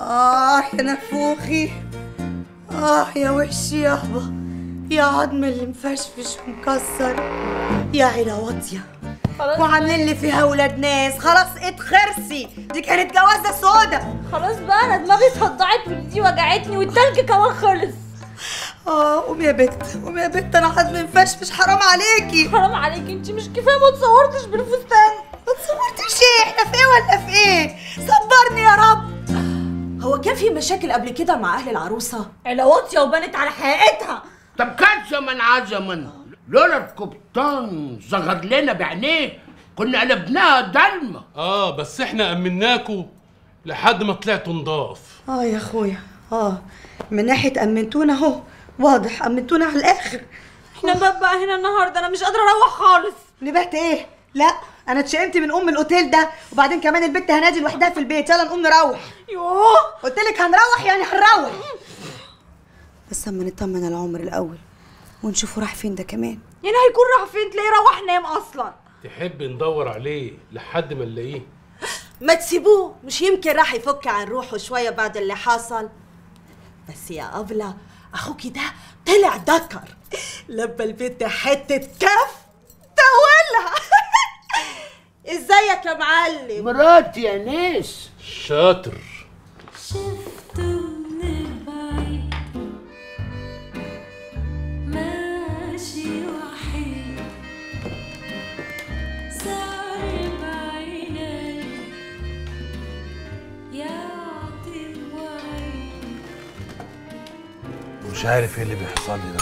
آه يا نفوخي آه يا وشي يابا يا عظم اللي مفشفش ومكسر يا عيلة واطية وعاملين لي فيها ولاد ناس خلاص اتخرسي دي كانت جوازة سودا خلاص بقى انا دماغي صدعت ودي وجعتني والتلج كمان خلص اه قومي يا بت قومي يا بت انا عظمي مفشفش حرام عليكي حرام عليكي انت مش كفايه ما اتصورتش بالفستان ما تصورتش ايه احنا في ايه ولا في ايه صبرني يا رب هو كان في مشاكل قبل كده مع اهل العروسه عيله واطيه وبنت على حقيقتها طب كان زمن عزمن لولا القبطان صغر لنا بعينيه كنا قلبناها ضلمه اه بس احنا امناكوا لحد ما طلعتوا نضاف اه يا اخويا اه من ناحية امنتونا اهو واضح امنتونا على الاخر احنا نبات بقى هنا النهارده انا مش قادره اروح خالص نبات ايه لا انا اتشائمت من ام الاوتيل ده وبعدين كمان البت هنادي لوحدها في البيت يلا نقوم نروح يوه قلت لك هنروح يعني هنروح بس اما نطمن على عمر الاول ونشوفه راح فين ده كمان يعني هيكون راح فين تلاقيه روح نام اصلا تحب ندور عليه لحد ما نلاقيه ما تسيبوه مش يمكن راح يفك عن روحه شويه بعد اللي حصل بس يا أبلة اخوكي ده طلع ذكر لبى البنت حته كف تولع ازيك يا معلم مراتي يا ناس شاطر شفته من البعيد ماشي وحيد سار بعيني يعطي الوعيد مش عارف ايه اللي بيحصل لي ده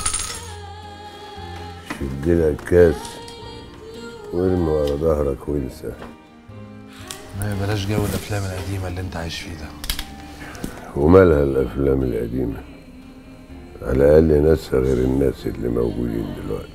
شد لك كاس وارمي ورا ظهرك وانسى ما بلاش جو الافلام القديمه اللي انت عايش فيه ده ومالها الافلام القديمه على الاقل ناسها غير الناس اللي موجودين دلوقتي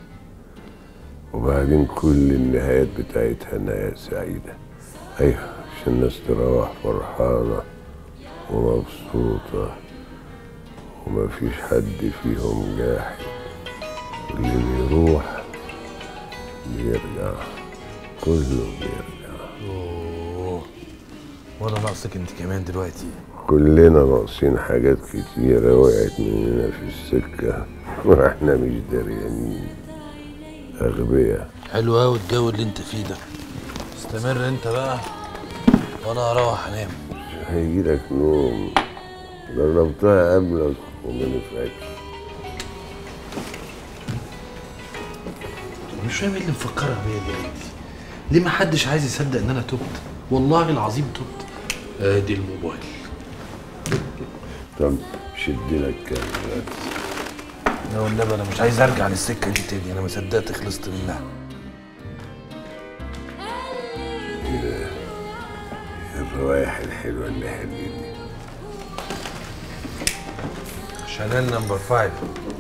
وبعدين كل النهايات بتاعتها نهاية سعيدة أيوة عشان الناس تروح فرحانة ومبسوطة ومفيش حد فيهم جاحد واللي بيروح بيرجع كله بيرجع اوه وانا ناقصك انت كمان دلوقتي كلنا ناقصين حاجات كتيرة وقعت مننا في السكة واحنا مش دريانين أغبياء حلو قوي الجو اللي انت فيه ده استمر انت بقى وانا هروح انام هيجيلك نوم جربتها قبلك وما نفعتش مش فاهم ايه اللي مفكرك بيا دلوقتي ليه ما حدش عايز يصدق ان انا تبت والله العظيم تبت ادي الموبايل طب شد لك كام دلوقتي لا والنبي انا مش عايز ارجع للسكه دي تاني انا ما صدقت خلصت منها الروايح الحلوة اللي حليني شانيل نمبر فايف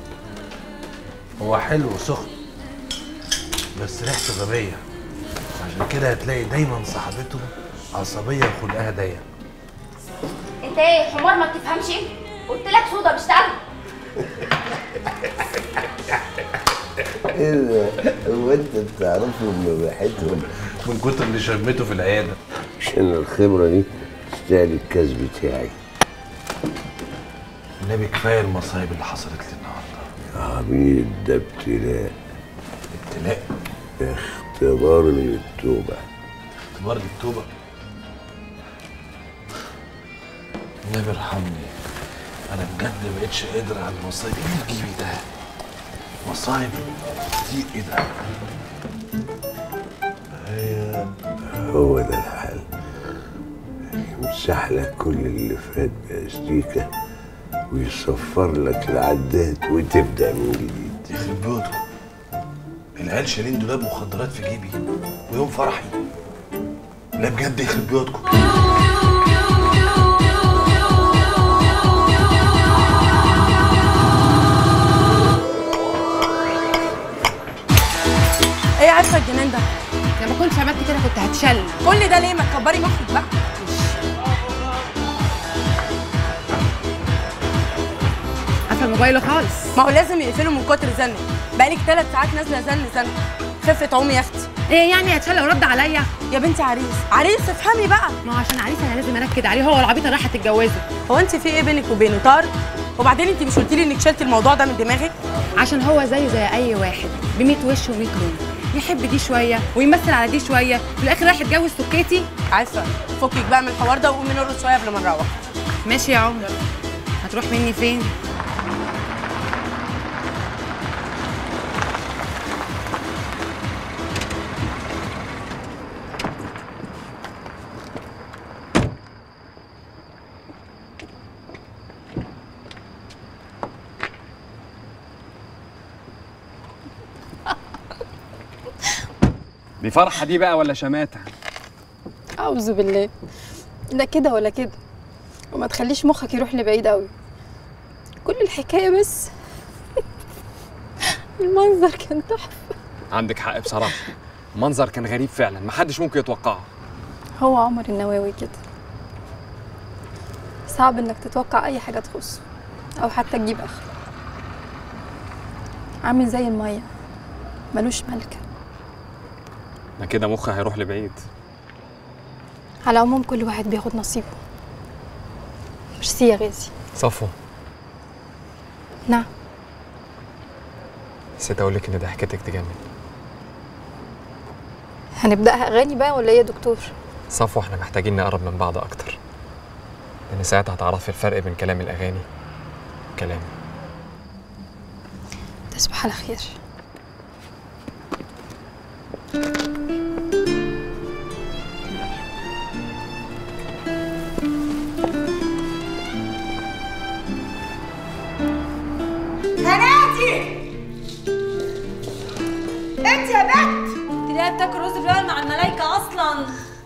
هو حلو وسخن بس ريحته غبية عشان كده هتلاقي دايما صاحبته عصبية وخلقها ضيق انت ايه حمار ما بتفهمش ايه قلت لك صودا مش تعرف ايه ده؟ هو انت بتعرفهم من ريحتهم من كتر اللي شمته في العيادة عشان الخبرة دي تستاهل الكاس بتاعي النبي كفاية المصايب اللي حصلت لي النهاردة عبيد ده ابتلاء ابتلاء اختبار للتوبة اختبار للتوبة النبي ارحمني انا بجد ما بقتش قادر على المصايب ايه اللي في جيبي ده مصايب كتير ايه ده هو ده الحل يمسح لك كل اللي فات بأستيكة ويصفر لك العداد وتبدأ من جديد يخرب بيوتكم العيال شايلين دولاب مخدرات في جيبي ويوم فرحي لا بجد يخرب بيوتكم ايه عارفه الجنان ده لما كنتش عملت كده كنت هتشل كل ده ليه ما تكبري مخك بقى قفل موبايله خالص ما هو لازم يقفلوا من كتر زنك بقالك ثلاث ساعات نازله زن زن خفه عمي يا اختي ايه يعني هتشل ورد عليا يا بنتي عريس عريس افهمي بقى ما هو عشان عريس انا لازم انكد عليه هو والعبيطه رايحه تتجوزه هو انت في ايه بينك وبينه طار وبعدين انت مش قلتي لي انك شلتي الموضوع ده من دماغك عشان هو زيه زي اي واحد ب 100 وش و100 لون يحب دي شويه ويمثل على دي شويه في الاخر رايح يتجوز سكيتي عارفه فكك بقى من الحوار ده وقومي نرقص شويه قبل ما نروح ماشي يا عمر هتروح مني فين دي فرحة دي بقى ولا شماتة؟ أعوذ بالله لا كده ولا كده وما تخليش مخك يروح لبعيد قوي كل الحكاية بس المنظر كان تحفة عندك حق بصراحة المنظر كان غريب فعلا محدش ممكن يتوقعه هو عمر النواوي كده صعب انك تتوقع اي حاجة تخصه او حتى تجيب اخره عامل زي المية ملوش ملكة ده كده مخي هيروح لبعيد على العموم كل واحد بياخد نصيبه ميرسي يا غازي صفوة نعم نسيت اقول لك ان ضحكتك تجنن هنبدأها أغاني بقى ولا إيه يا دكتور؟ صفوة احنا محتاجين نقرب من بعض اكتر لان ساعتها هتعرفي الفرق بين كلام الاغاني وكلامي تصبح على خير هنادي انت يا بنت تلاقيها بتاكل رز بلبن مع الملايكه اصلا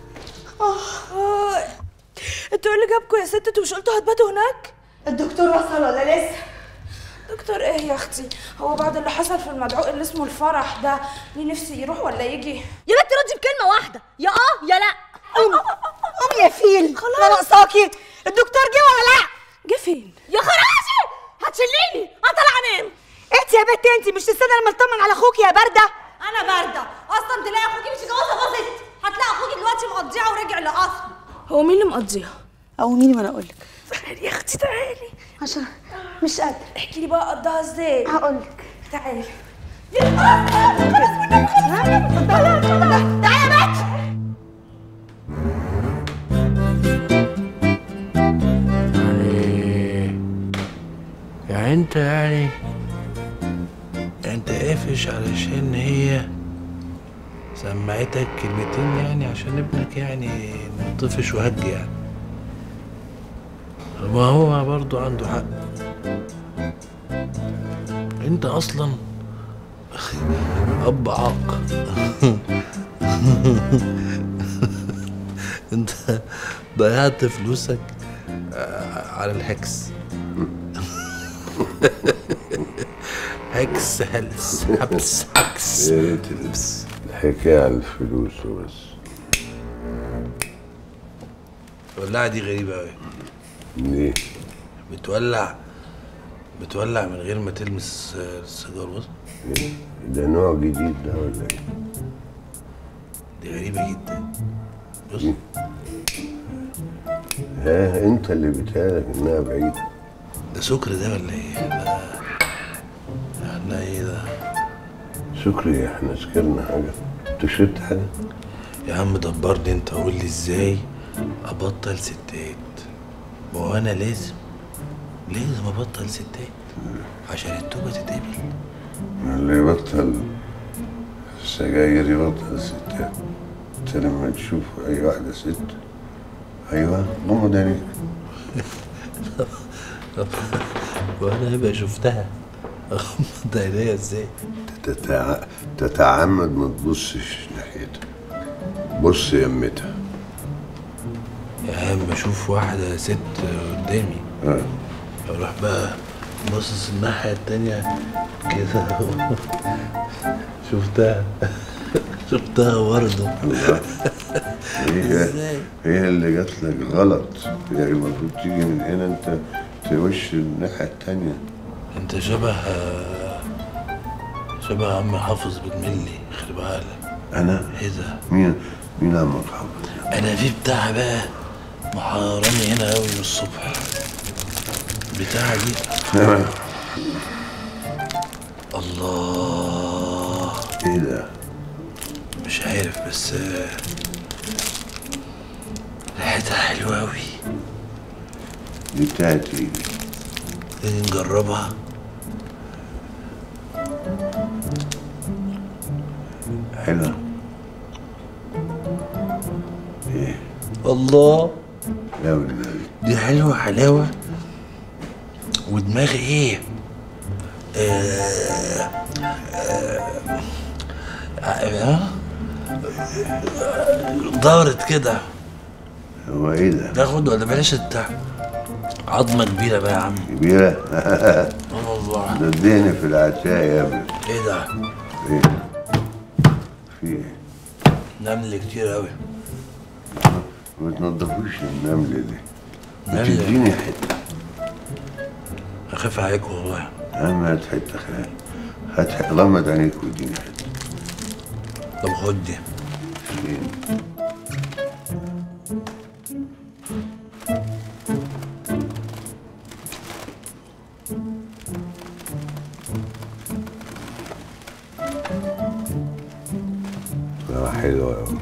اه انتوا ايه اللي جابكم يا ست انتوا مش قلتوا هتباتوا هناك الدكتور وصل ولا لسه دكتور ايه يا اختي هو بعد اللي حصل في المدعو اللي اسمه الفرح ده ليه نفسي يروح ولا يجي يا بنت ردي بكلمه واحده يا اه يا لا قومي قومي يا فيل خلاص انا ناقصاكي الدكتور جه ولا لا جه فين يا خراشي هتشليني هطلع انام انت يا بنت انت مش تستنى لما اطمن على اخوكي يا بارده انا بارده اصلا تلاقي اخوكي مش جوازه باظت هتلاقي اخوكي دلوقتي مقضيها ورجع لاصله هو مين اللي مقضيها؟ او مين وانا اقول لك تعالي يا اختي تعالي عشان مش قادره احكي لي بقى قضاها ازاي هقول لك تعالي تعالي يا بنت يعني يعني انت يعني انت قافش علشان هي سمعتك كلمتين يعني عشان ابنك يعني طفش وهج يعني ما هو برضو عنده حق انت اصلا اب عاق انت ضيعت فلوسك آه، على الهكس هكس هلس هبس هكس يا ريت البس الحكاية على الفلوس وبس الولاعة دي غريبة أوي ليه؟ بتولع بتولع من غير ما تلمس آه، السيجار بص إيه؟ ده نوع جديد ده ولا ايه؟ دي غريبة جدا بص ها انت اللي بتهالك انها بعيدة ده سكر ده ولا ايه؟ ده احنا ايه ده؟ شكري احنا سكرنا حاجة انت شربت حاجة؟ يا عم دبرني انت قول لي ازاي ابطل ستات ما هو انا لازم لازم ابطل ستات عشان التوبه تتقبل اللي يبطل السجاير يبطل الستات انت لما تشوف اي واحدة ست ايوه غمض عينيك وانا يبقى شفتها اغمض عينيا ازاي تتع... تتعمد ما تبصش ناحيتها بص يمتها يا عم اشوف واحده ست قدامي اه اروح بقى باصص الناحيه التانية كده شفتها شفتها برضه هي ازاي؟ هي اللي جات لك غلط هي المفروض تيجي من هنا انت توش الناحية التانية انت شبه شبه عم حافظ بالملي خلي بالك انا ايه ده؟ مين مين عم محمد انا في بتاع بقى محيراني هنا قوي من الصبح بتاع دي الله ايه ده مش عارف بس آه، ريحتها حلوة أوي دي بتاعت ايه تيجي نجربها حلوة ايه الله لا والنبي دي حلوة حلاوة ودماغي ايه آه آه آه دارت كده هو ايه ده تاخد ولا بلاش انت عظمة كبيرة بقى يا عم كبيرة اه والله ده اديني في العشاء يا ابني ايه ده ايه في ايه نمل كتير قوي ما تنضفوش النمل دي نمل؟ تديني حتة اخاف عليك والله اهم هات حتة خيال هات حتة غمض عينيك واديني حتة طب خد دي فين آه، حلوة أوي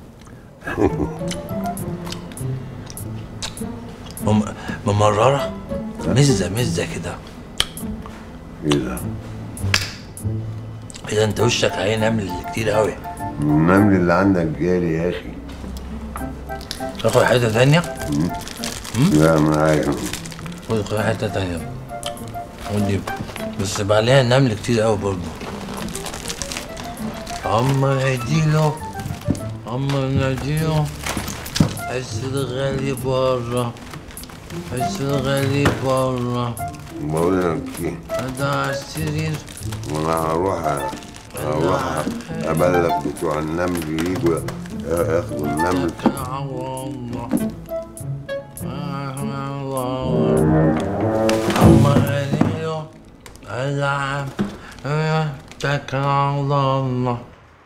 مم... ممررة مزة مزة كده ايه ده؟ اذا انت وشك عليه نمل كتير قوي النمل اللي عندك جالي يا اخي تاخد حتة تانية لا معايا خد خد حتة تانية ودي بس بقى عليها نمل كتير قوي برضه عمر اديله عمر ناديله حس الغالي بره حس الغالي بره بقول لك ايه هذا على السرير وانا هروح هروح ابلغ بتوع النمل يجوا ياخدوا النمل عمر اديله العب اتكل على الله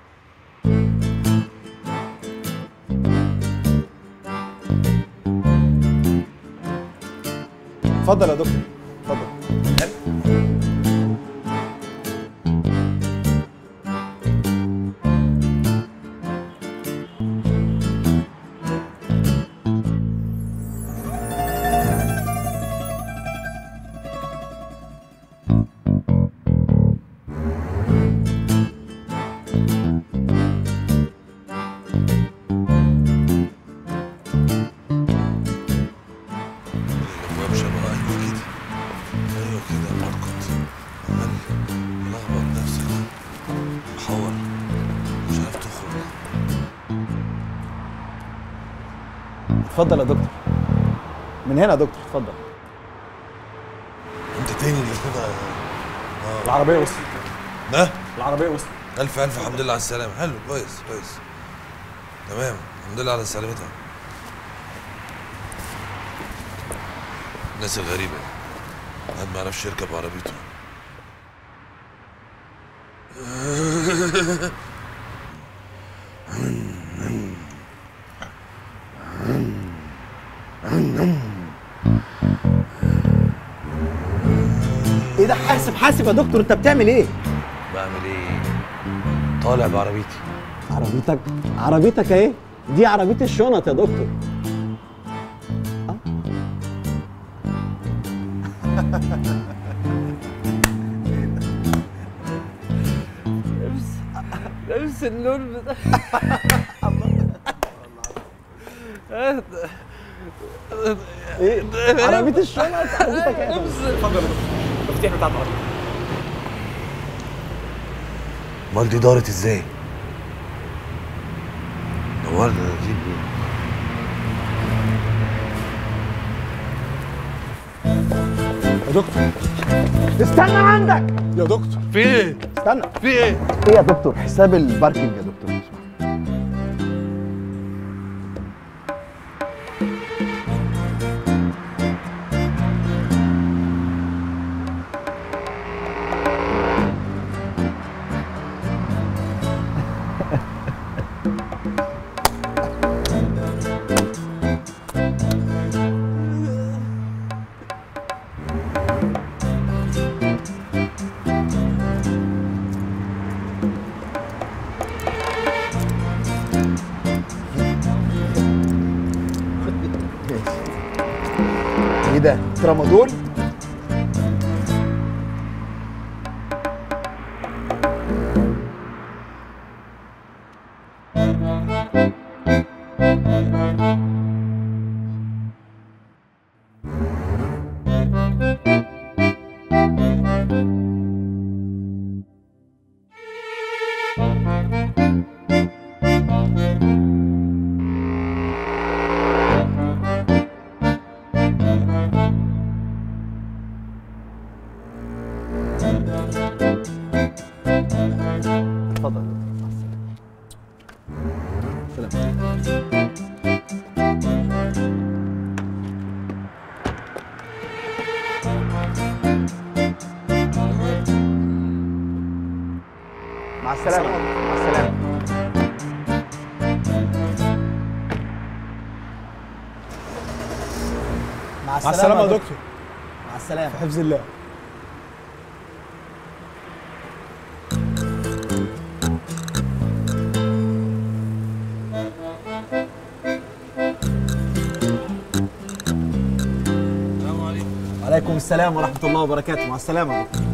اتفضل يا دكتور اتفضل وامشي بقى ايوه كده ايوه كده مرقط عمال لخبط نفسك محور مش عارف تخرج اتفضل يا دكتور من هنا يا دكتور اتفضل انت تاني اللي كده اه العربية وصلت ده العربية وصلت الف الف الحمد لله على السلامه حلو كويس كويس تمام الحمد لله على سلامتها الناس الغريبه حد ما يعرفش يركب عربيته ايه ده حاسب حاسب يا دكتور انت بتعمل ايه؟ بعمل ايه طالع بعربيتي عربيتك عربيتك اهي دي عربية الشنط يا دكتور آه. نفس اللون بتاع ايه عربية الشنط عربيتك ايه اتفضل يا دكتور المفتاح بتاع العربية امال دي دارت ازاي دورنا نجيب يا دكتور استنى عندك يا دكتور في ايه؟ استنى في ايه؟ ايه يا دكتور حساب الباركينج يا دكتور ايه ده ترامادول اتفضل سلام مع السلامة مع السلامة مع مع السلامة يا دكتور مع السلامة في حفظ الله وعليكم السلام ورحمة الله وبركاته مع السلامة يا دكتور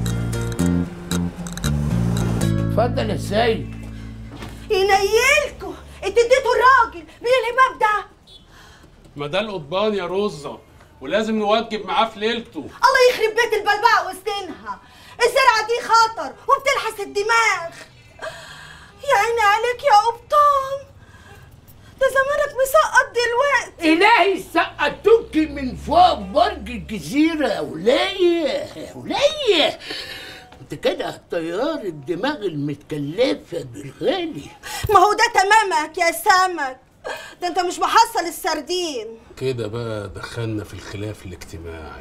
اتفضل يا سيد ينيلكوا انت اديته الراجل مين الهباب ده ما ده القضبان يا رزة ولازم نوجب معاه في ليلته الله يخرب بيت البلباء وسنينها الزرعه دي خطر وبتلحس الدماغ يا عيني عليك يا قبطان ده زمانك مسقط دلوقتي إلهي سقطوك من فوق برج الجزيرة يا ولية يا ولية انت كده طيار الدماغ المتكلفة بالغالي ما هو ده تمامك يا سمك ده انت مش محصل السردين كده بقى دخلنا في الخلاف الاجتماعي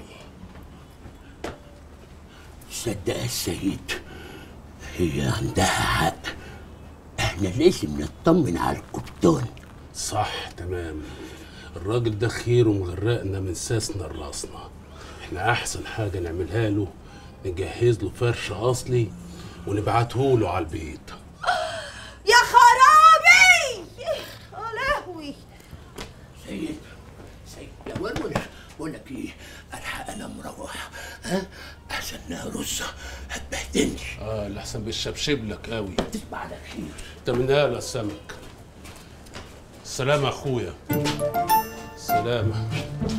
صدق يا سيد هي عندها حق احنا لازم نطمن على القبطان صح تمام الراجل ده خير ومغرقنا من ساسنا لراسنا احنا احسن حاجة نعملها له نجهز له فرش اصلي ونبعته له على البيت يا خرابي يا لهوي سيد سيد يا ولول بقول لك ايه الحق انا مروح ها احسن انها رزه هتبهدلني اه اللي احسن بالشبشب لك قوي تصبح على خير انت من اهل السمك سلام يا اخويا سلامة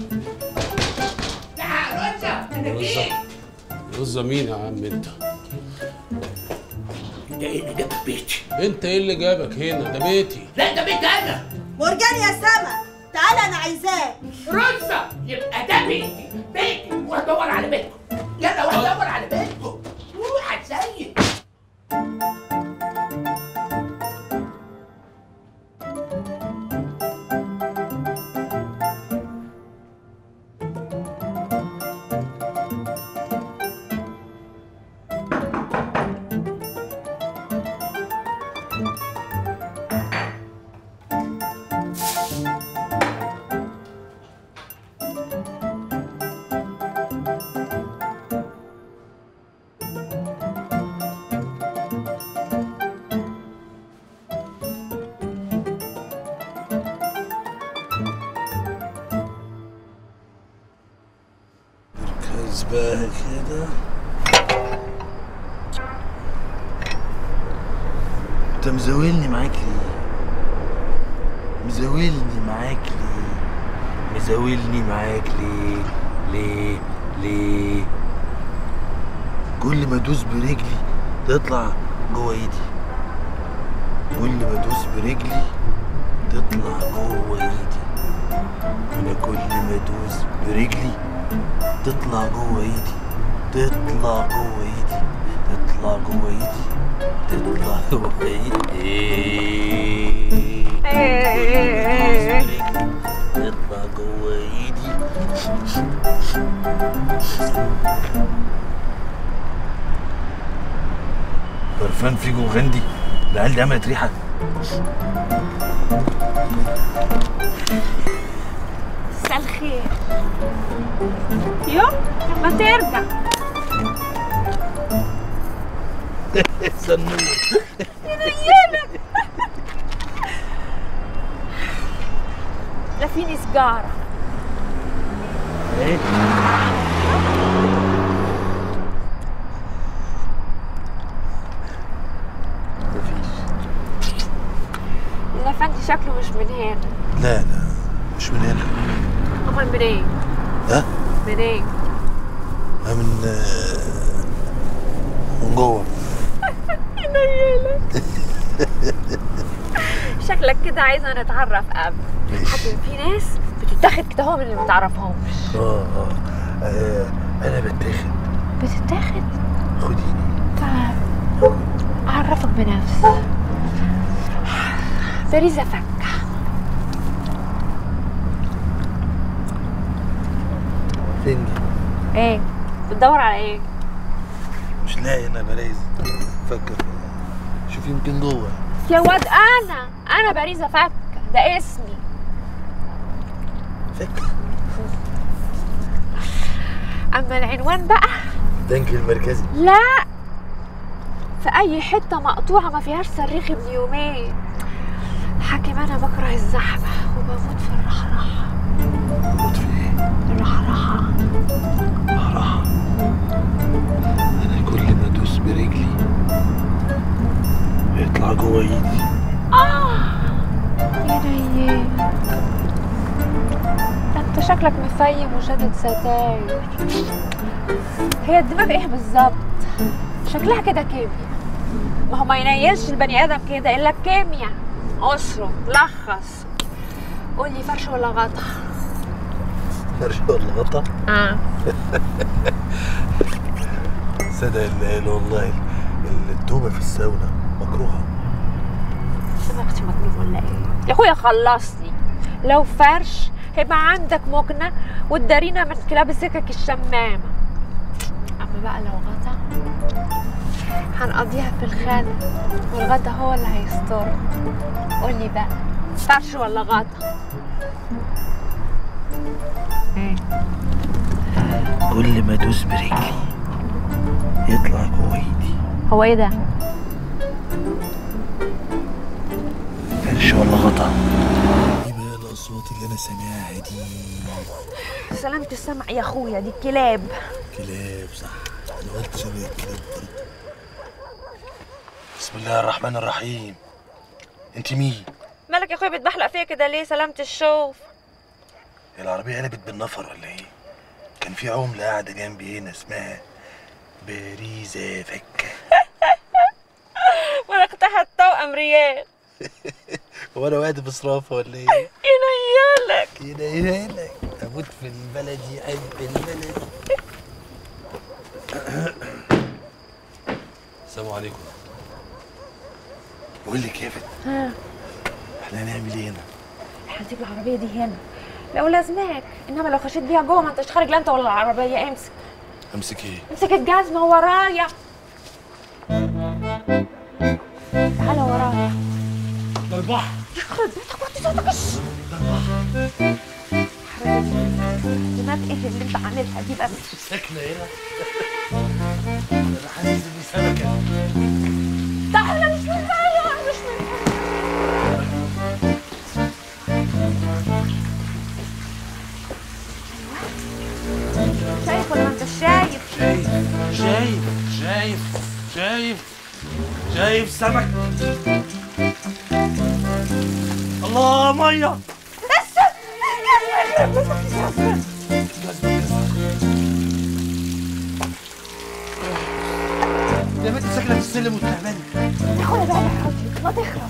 لا رزه رزة رزة مين يا عم انت انت ايه اللي جابك بيتي انت ايه اللي جابك هنا ده بيتي لا ده بيت انا مرجان يا سمك تعالى انا عايزاك رزه يبقى ده بيتي بيتي وهدور على بيتكم يلا وهدور على بيتكم روح يا سيد ركز بقى كده انت مزاولني معاك ليه مزاولني معاك ليه مزاولني معاك ليه ليه ليه كل ما ادوس برجلي تطلع جوه ايدي كل ما ادوس برجلي تطلع جوه ايدي انا كل ما ادوس برجلي تطلع جوه ايدي تطلع جوه ايدي تطلع جوه ايدي تطلع جوه ايدي تطلع جوه ايدي برفان فيجو غندي العيال دي عملت ريحه مساء الخير يو ما ترجع سنور ينيلك لا فيني سجارة ايه الافندي شكله مش من هنا لا لا مش من هنا امال منين ها منين ها من آه، من جوه ينيلك شكلك كده عايزه نتعرف قبل حتى في ناس بتتاخد كده هو من اللي ما تعرفهمش اه اه آه، انا بتاخد بتتاخد خديني تعال اعرفك بنفسي باريزة فكة فين دي؟ ايه بتدور على ايه مش لاقي انا برايز فكر شوف يمكن جوه يا واد انا انا باريزة فكة ده اسمي فكة اما العنوان بقى البنك المركزي لا في اي حته مقطوعه ما فيهاش صريخ ابن يومين حاكم انا بكره الزحمه وبموت في الرحرحه بموت في ايه؟ الرحرحه رحرحة انا كل ما ادوس برجلي يطلع جوه ايدي اه يا نيال ده انت شكلك مفيم وشادد ستاير هي الدماغ ايه بالظبط شكلها كده كيمياء ما هو ما ينيلش البني ادم كده الا الكيمياء اسره لخص قول لي فرش ولا غطا فرش ولا غطا اه صدق اللي قال والله التوبة في الساونا مكروهة دماغتي مجنون ولا ايه يا اخويا خلصني لو فرش هيبقى عندك مكنه وتدارينا من كلاب السكك الشمامه اما بقى لو غطا هنقضيها في الخانة والغدا هو اللي هيستر قولي بقى فرش ولا غطا كل ما ادوس برجلي يطلع جوه ايدي هو ايه ده فرش ولا غطا ايه بقى الاصوات اللي انا سامعها دي سلامة السمع يا اخويا دي الكلاب كلاب صح انا قلت شبه الكلاب برضه بسم الله الرحمن الرحيم انت مين مالك يا اخويا بتبحلق فيا كده ليه سلامة الشوف هي العربية قلبت بالنفر ولا ايه كان في عملة قاعدة جنبي هنا اسمها باريزة فكة ورقتها التوأم ريال هو انا وقت بصرافة ولا ايه ينيالك ينيلك اموت في البلد يحب البلد السلام عليكم بقول لك يا بنت ها احنا هنعمل ايه هنا هنسيب العربية دي هنا لو لازماك انما لو خشيت بيها جوه ما انتش خارج لا انت ولا العربية امسك امسك ايه امسك الجزمة ورايا تعالى ورايا ده البحر يخرب بيتك وطي صوتك الش دماغ ايه اللي انت عاملها دي بس ساكنة هنا انا حاسس اني سمكة تعالى مش من هنا مش من هنا شايف ولا ما انت شايف شايف شايف شايف شايف سمك الله ميه بس يا بنت ساكنة في السلم وتعبانة ياخدها بقى بحركتك ما تخلص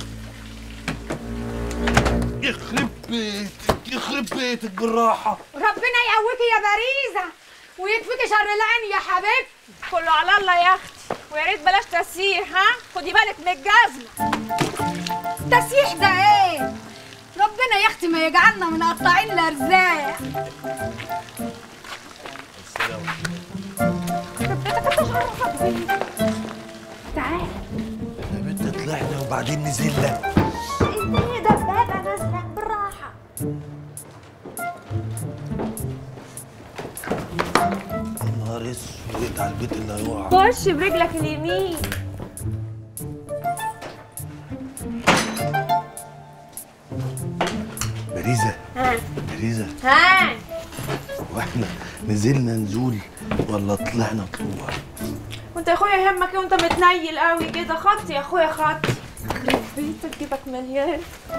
يخرب بيتك يخرب بيتك بالراحة ربنا يقويكي يا باريزة ويكفيكي شر العين يا حبيبتي كله على الله يا اختي ويا ريت بلاش تسيح ها خدي بالك من الجزمه تسيح ده ايه ربنا يا اختي ما يجعلنا من قطاعين الارزاق تعال يا بنت طلعنا وبعدين نزلنا الدنيا دبابه نازله بالراحه يا نهار اسود على البيت اللي هيقع خش برجلك اليمين باريزة ها باريزة ها واحد احنا نزلنا نزول ولا طلعنا طلوع وانت يا اخويا يهمك ايه وانت متنيل قوي كده خط يا اخويا خط يخرب بيتك جيبك مليان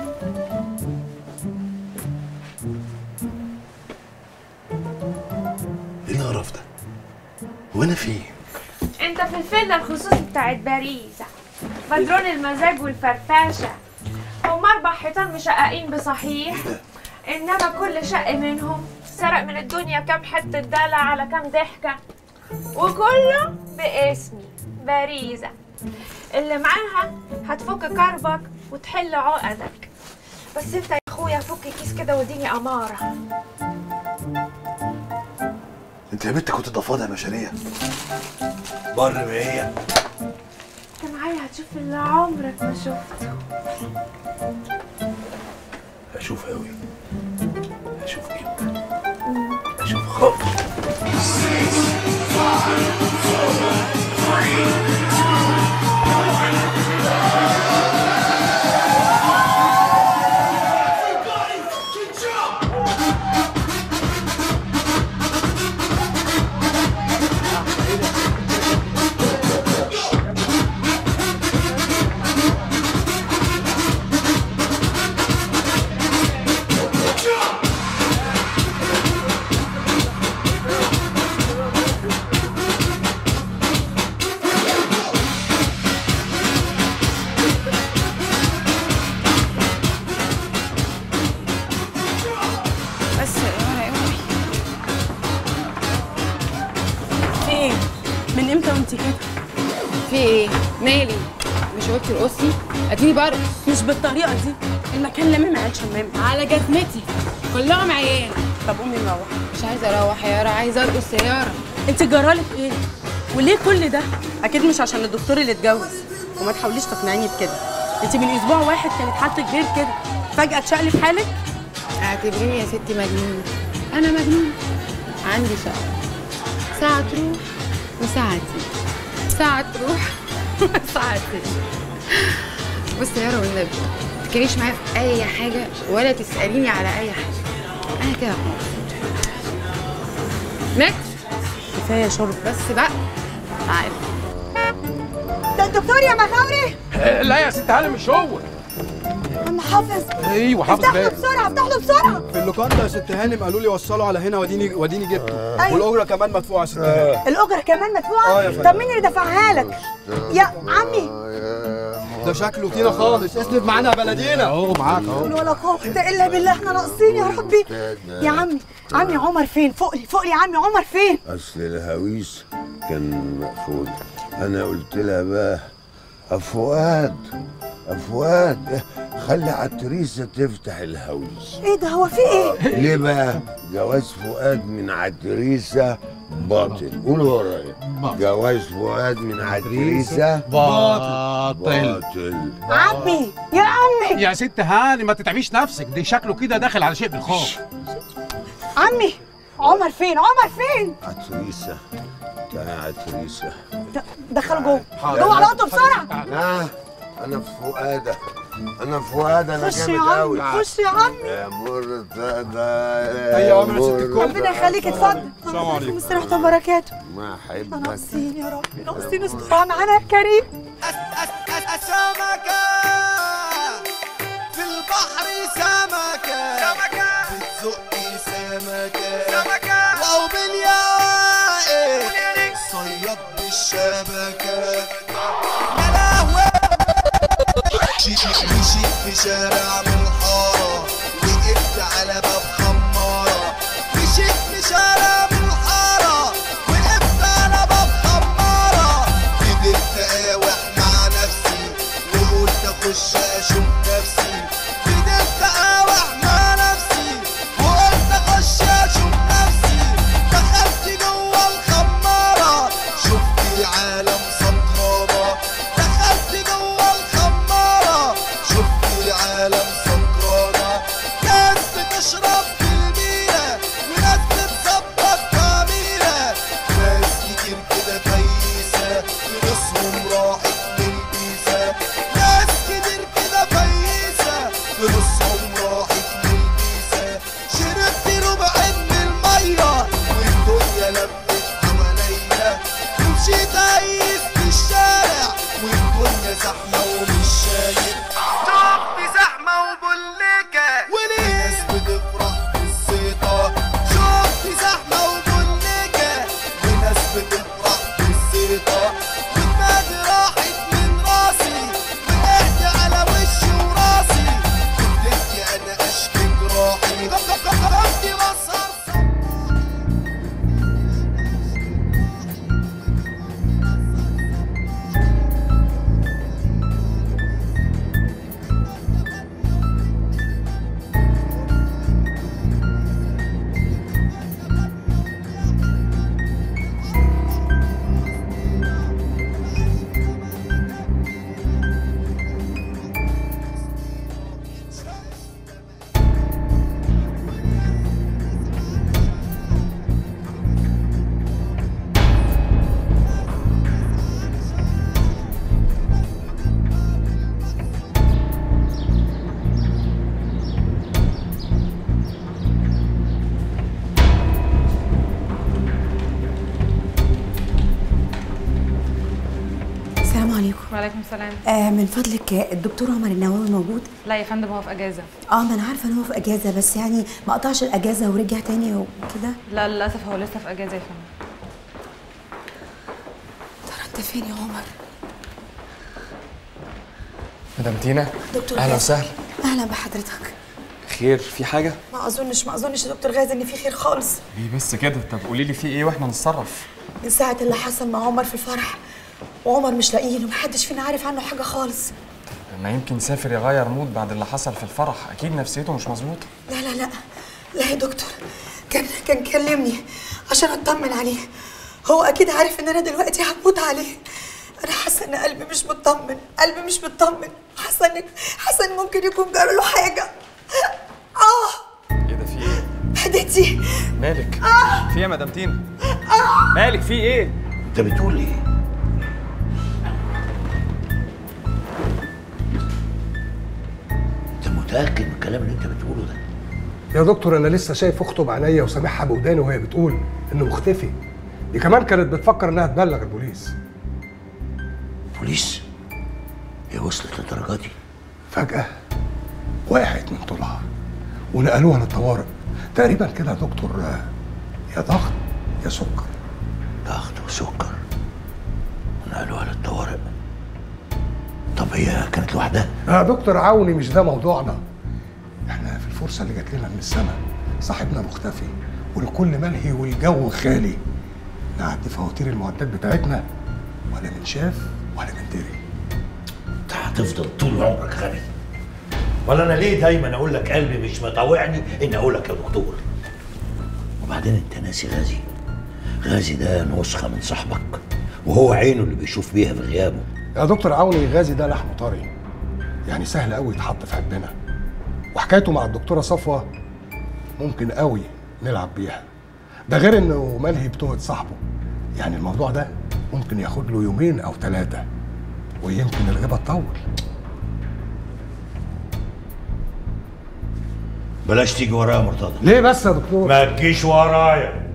ايه القرف ده وانا فين انت في الفيلا الخصوصي بتاعت باريس بدرون المزاج والفرفشه هما اربع حيطان مشققين بصحيح انما كل شق منهم سرق من الدنيا كام حته دلع على كام ضحكه وكله باسمي باريزة اللي معاها هتفك كربك وتحل عقدك بس انت يا اخويا فك كيس كده واديني اماره انت يا بنت كنت ضفادع بشريه بر ما هي انت معايا هتشوف اللي عمرك ما شفته هشوف قوي هشوف جدا هشوف خالص بس اوعي اوعي في ايه؟ من امتى وانت كده؟ في ايه؟ مالي؟ مش قلتي رقصي؟ اديني برقص مش بالطريقه دي المكان لمم عيال شمام على جزمتي كلهم عيال طب قومي نروح مش عايزه اروح يا يارا عايزه ارقص يا يارا انت جرالك ايه؟ وليه كل ده؟ اكيد مش عشان الدكتور اللي اتجوز وما تحاوليش تقنعيني بكده انت من اسبوع واحد كانت حالتك غير كده فجاه تشقلب حالك اعتبريني يا ستي مجنون انا مجنون عندي شقه ساعه تروح وساعه تيجي ساعه تروح وساعه تيجي بصي يا يارا والنبي ما تتكلميش معايا في اي حاجه ولا تساليني على اي حاجه انا كده خلاص نكس كفايه شرب بس بقى تعالي ده الدكتور يا مغاوري لا يا ست هانم مش هو عم حافظ ايوه حافظ افتح له باب بسرعه افتح له بسرعه في اللوكاندا يا ست هانم قالوا لي وصلوا على هنا وديني وديني جبته أيوة. والاجره كمان مدفوعه يا ست هانم الاجره كمان مدفوعه آه يا فندم. طب مين اللي دفعها لك يا عمي ده شكله طينه خالص اسند معانا يا بلدينا اهو معاك حول ولا قوه الا بالله احنا ناقصين يا ربي يا عمي عمي عمر فين فوق لي فوق لي يا عمي عمر فين اصل الهويس كان مقفول انا قلت لها بقى افؤاد افؤاد خلي عتريسه تفتح الهويس ايه ده هو في ايه ليه بقى جواز فؤاد من عتريسه باطل قولوا ورايا جواز فؤاد من عتريسه باطل باطل عمي يا عمي يا ست هاني ما تتعبيش نفسك دي شكله كده داخل على شيء بالخوف عمي عمر فين عمر فين عتريسه تعالى عتريسه د- دخله جوه حاضر. جوه على اوضته بسرعه اه انا في فؤاده انا في فؤاد انا خش يا جامد عمي قوي خش يا عمي يا مرتضى أيوة يا عمر ست الكل. ربنا يخليك اتفضل السلام عليكم مستريحة وبركاته ما احنا احبك ناقصين يا رب ناقصين استرها معانا يا كريم سمكة في البحر سمكة سمكة بتزقي سمكة سمكة واو بالياقة صياد بالشبكة يا لهوي مشيت في شارع من الحارة وقفت على باب خمارة مشيت في شارع من الحارة وقفت على باب خمارة قدرت اقاوح مع نفسي وقلت اخش اشوف نفسي قدرت اقاوح مع نفسي وقلت اخش اشوف نفسي دخلت جوه الخمارة شفت عالم سكرانة دخلت جوه الخمارة شفت عالم سكرانة ناس بتشرب وعليكم السلام آه من فضلك آه، الدكتور عمر النووي موجود لا يا فندم هو في اجازه اه ما انا عارفه ان هو في اجازه بس يعني ما قطعش الاجازه ورجع تاني وكده لا للاسف هو لسه في اجازه يا فندم ترى انت فين يا عمر مدام تينا دكتور اهلا غازي. وسهلا اهلا بحضرتك خير في حاجه ما اظنش ما اظنش يا دكتور غازي ان في خير خالص ليه بس كده طب قولي لي في ايه واحنا نتصرف من ساعه اللي حصل مع عمر في الفرح وعمر مش لاقيين ومحدش فينا عارف عنه حاجه خالص ما يمكن سافر يغير مود بعد اللي حصل في الفرح اكيد نفسيته مش مظبوطه لا لا لا لا يا دكتور كان كان كلمني عشان اطمن عليه هو اكيد عارف ان انا دلوقتي هموت عليه انا حاسه ان قلبي مش مطمن قلبي مش مطمن حاسه ان حاسه ان ممكن يكون جرى له حاجه اه ايه ده في ايه هديتي مالك آه. في ايه يا مدام تينا آه. مالك في ايه انت بتقول ايه انت متاكد من الكلام اللي انت بتقوله ده يا دكتور انا لسه شايف اخته بعينيا وسامعها بوداني وهي بتقول انه مختفي دي كمان كانت بتفكر انها تبلغ البوليس بوليس هي وصلت للدرجه دي فجأة وقعت من طولها ونقلوها للطوارئ تقريبا كده يا دكتور آه، يا ضغط يا سكر ضغط وسكر ونقلوها للطوارئ طب هي كانت لوحدها يا دكتور عوني مش ده موضوعنا احنا في الفرصة اللي جات لنا من السماء صاحبنا مختفي والكل ملهي والجو خالي نعدي فواتير المعدات بتاعتنا ولا من شاف ولا من دري انت هتفضل طول عمرك غبي ولا انا ليه دايما اقول لك قلبي مش مطوعني ان اقول لك يا دكتور وبعدين انت ناسي غازي غازي ده نسخه من صاحبك وهو عينه اللي بيشوف بيها في غيابه يا دكتور عوني غازي ده لحمه طري يعني سهل قوي يتحط في قلبنا وحكايته مع الدكتوره صفوه ممكن قوي نلعب بيها ده غير انه ملهي بتوعة صاحبه يعني الموضوع ده ممكن ياخد له يومين او ثلاثه ويمكن الغيبه تطول بلاش تيجي ورايا يا مرتضى ليه بس يا دكتور ما تجيش ورايا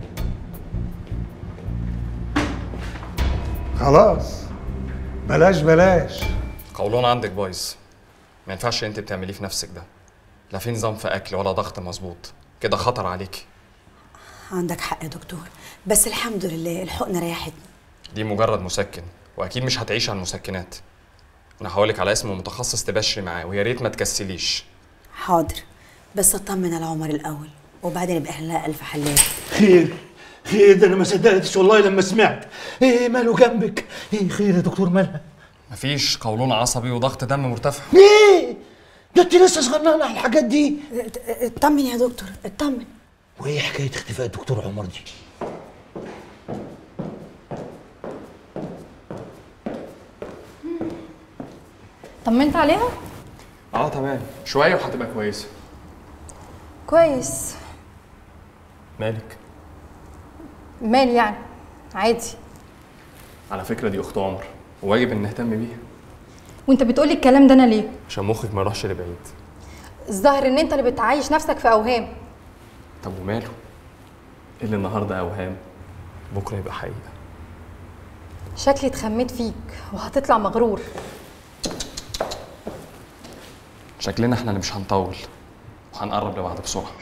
خلاص بلاش بلاش قولون عندك بايظ ما ينفعش انت بتعمليه في نفسك ده لا في نظام في اكل ولا ضغط مظبوط كده خطر عليكي عندك حق يا دكتور بس الحمد لله الحقنه ريحتني دي مجرد مسكن واكيد مش هتعيش على المسكنات انا هقولك على اسم متخصص تبشري معاه ويا ريت ما تكسليش حاضر بس اطمن على عمر الاول وبعدين يبقى اهلها الف حلال خير خير ده انا ما صدقتش والله لما سمعت ايه ماله جنبك ايه خير يا دكتور مالها مفيش قولون عصبي وضغط دم مرتفع ايه ده انت لسه صغننه على الحاجات دي اطمن يا دكتور اطمن وايه حكايه اختفاء الدكتور عمر دي طمنت عليها اه تمام شويه وهتبقى كويسه كويس مالك مال يعني عادي على فكره دي اخت عمر وواجب ان نهتم بيها وانت بتقولي الكلام ده انا ليه عشان مخك ما يروحش لبعيد الظاهر ان انت اللي بتعيش نفسك في اوهام طب وماله اللي النهارده اوهام بكره يبقى حقيقه شكلي اتخميت فيك وهتطلع مغرور شكلنا احنا اللي مش هنطول وهنقرب لبعض بسرعه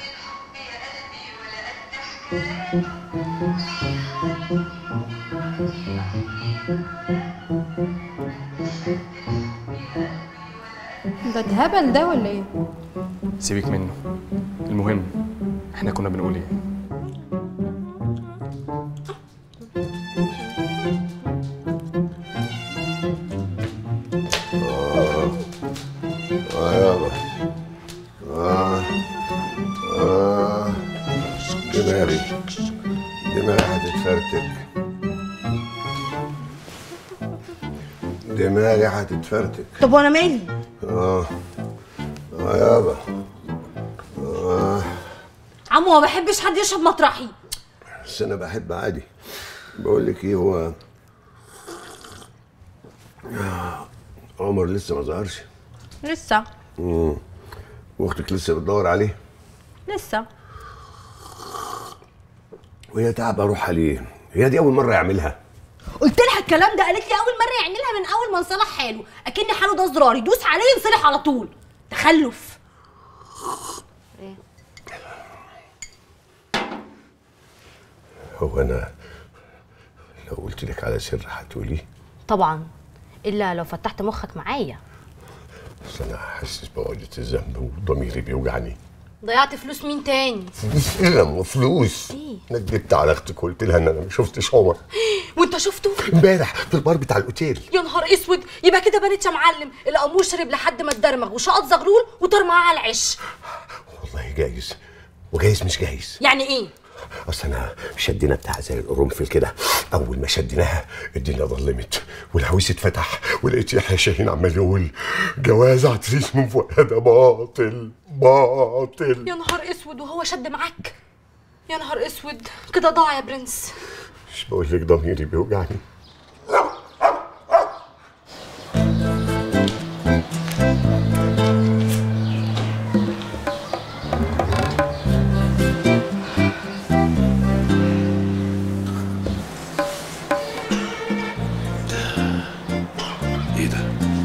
ده اتهبل ده ولا ايه سيبك منه المهم احنا كنا بنقول ايه آه آه يابا آه آه دماغي دماغي هتتفرتك دماغي هتتفرتك طب وانا مالي آه آه يابا آه عمو ما بحبش حد يشرب مطرحي بس أنا بحب عادي بقول لك إيه هو آه، عمر لسه ما ظهرش لسه مم. واختك لسه بتدور عليه لسه وهي تعب اروح عليه هي دي اول مره يعملها قلت لها الكلام ده قالت لي اول مره يعملها من اول ما انصلح حاله اكن حاله ده زرار يدوس عليه ينصلح على طول تخلف هو انا لو قلت لك على سر هتقولي طبعا الا لو فتحت مخك معايا اصل انا حاسس بعقدة الذنب وضميري بيوجعني ضيعت فلوس مين تاني فلوس ايه لما فلوس انا كدبت على اختك وقلت لها ان انا ما شفتش عمر وانت شفته امبارح في البار بتاع الاوتيل يا نهار اسود يبقى كده بنت يا معلم الامور شرب لحد ما اتدرمغ وشقط زغلول وطار معاه على العش والله جايز وجايز مش جايز يعني ايه اصل انا شدينا بتاع زي القرنفل كده اول ما شديناها الدنيا ظلمت والهويس اتفتح ولقيت يحيى شاهين عمال يقول جواز عتريس من فؤاد باطل باطل يا نهار اسود وهو شد معاك يا نهار اسود كده ضاع يا برنس مش بقول لك ضميري بيوجعني ايه ده؟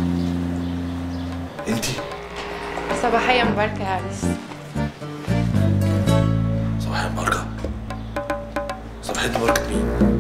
انتي صباحية مباركة يا عريس صباحية مباركة صباحية مباركة مين؟